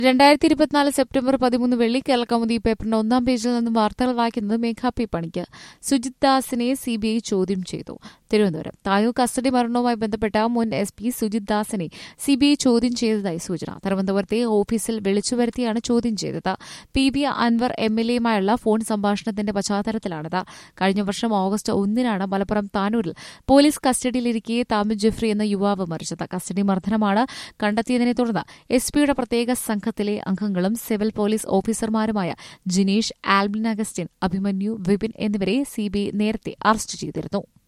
രണ്ടായിരത്തി ഇരുപത്തിനാല് സെപ്റ്റംബർ പതിമൂന്ന് വെള്ളി കേരള കൗമുദി പേപ്പറിന്റെ ഒന്നാം പേജിൽ നിന്നും വാർത്തകൾ വായിക്കുന്നത് മേഘാ പി പണിക്ക് സുജിത് ദാസിനെ സിബിഐ ചോദ്യം ചെയ്തു തിരുവനന്തപുരം തായൂർ കസ്റ്റഡി മരണവുമായി ബന്ധപ്പെട്ട മുൻ എസ് പി സുജിത് ദാസിനെ സിബിഐ ചോദ്യം ചെയ്തതായി സൂചന തിരുവനന്തപുരത്തെ ഓഫീസിൽ വിളിച്ചുവരുത്തിയാണ് ചോദ്യം ചെയ്തത് P B Anvar M L എയുമായുള്ള ഫോൺ സംഭാഷണത്തിന്റെ പശ്ചാത്തലത്തിലാണിത് കഴിഞ്ഞ വർഷം ഓഗസ്റ്റ് ഒന്നിനാണ് മലപ്പുറം താനൂരിൽ പോലീസ് കസ്റ്റഡിയിലിരിക്കെ താമിൽ ജെഫ്രി എന്ന യുവാവ് മരിച്ചത് കസ്റ്റഡി മർദ്ദനമാണ് കണ്ടെത്തിയതിനെ തുടർന്ന് എസ് പിയുടെ പ്രത്യേക സംഘത്തിലെ അംഗങ്ങളും സിവിൽ പോലീസ് ഓഫീസർമാരുമായ ജിനീഷ് ആൽബിൻ അഗസ്റ്റിൻ അഭിമന്യു വിപിൻ എന്നിവരെ സിബിഐ നേരത്തെ അറസ്റ്റ് ചെയ്തിരുന്നു